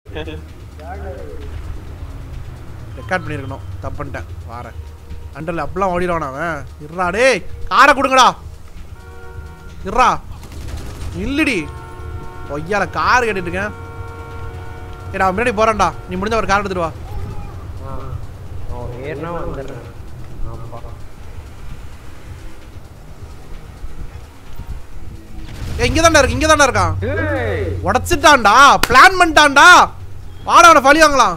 Record பண்ணியிருக்கணும் தப்பு பண்ணிட்டேன் வாரேன் அண்டரில் அப்படிலாம் ஓடிடுவான் அவன் இருடா டேய் காரை கொடுங்கடா இருடா இல்லடி ஒய்யால கார் கேட்டுட்டு இருக்கேன் ஏடா முன்னாடி போறேன்டா நீ முடிஞ்ச ஒரு கார் எடுத்துட்டு வா ஆ அவன் ஏறினா வந்துடுறேன் ஆப்பா ஏய் இங்க தான்டா இருக்கு இங்க தான்டா இருக்கான் ஏய் உடச்சிட்டான்டா பிளான் பண்ணிட்டான்டா வாடா அவனை பழி வாங்கலாம்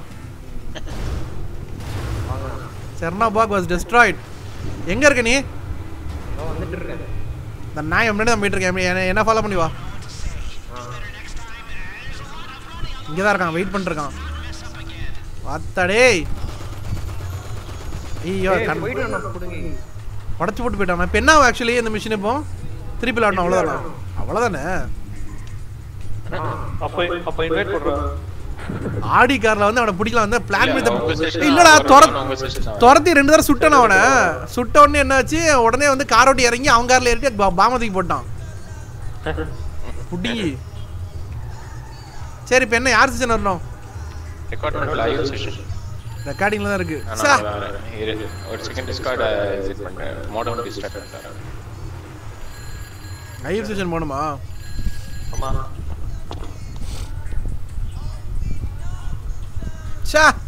செர்னா பாக் வாஸ் destroyed எங்க இருக்க நீ அவன் வந்துட்டு இருக்காரு இந்த நாய் முன்னாடி தான் போயிட்டு இருக்கேன் என்ன- என்ன ஃபாலோ பண்ணி வா ஆ இங்க தான் இருக்கான் வெயிட் பண்ணிட்டு இருக்கான் வாத்தாடே ஐயோ ஏய், கண் போயிட்டு நான் கொடுங்க உடச்சு போட்டு போயிட்டான் இப்போ என்ன ஆக்சுவலி இந்த மிஷின் இப்போ திருப்பி விளாடணும் அவ்வளோதானே அவ்வளோதானே அப்ப அப்ப இன்வைட் பண்றேன் ஆடி கார்ல வந்து அவனை பிடிக்கலாம் வந்து பிளான் பண்ணி உங்க தப்பு- session இல்லடா அவன் துர உங்க session அவன். துரத்தி ரெண்டு தடவை சுட்டான் அவனை சுட்ட உடனே என்னாச்சு உடனே வந்து கார் ஓட்டி இறங்கி அவன் கார்ல ஏறிட்டு பா- பாமதிக்கு போட்டான் புடிங்கி சரி இப்போ என்ன யார் சீசன் வரணும் Record பண்ண live session. ரெக்கார்டிங்ல தான் இருக்கு ஆனா, சா வேற, இரு. ஒரு செகண்ட் டிஸ்கார்ட் இது பண்றேன் மோடம் டிஸ்டார்ட் பண்றேன் லைவ் செஷன் போகணுமா ஆமா சா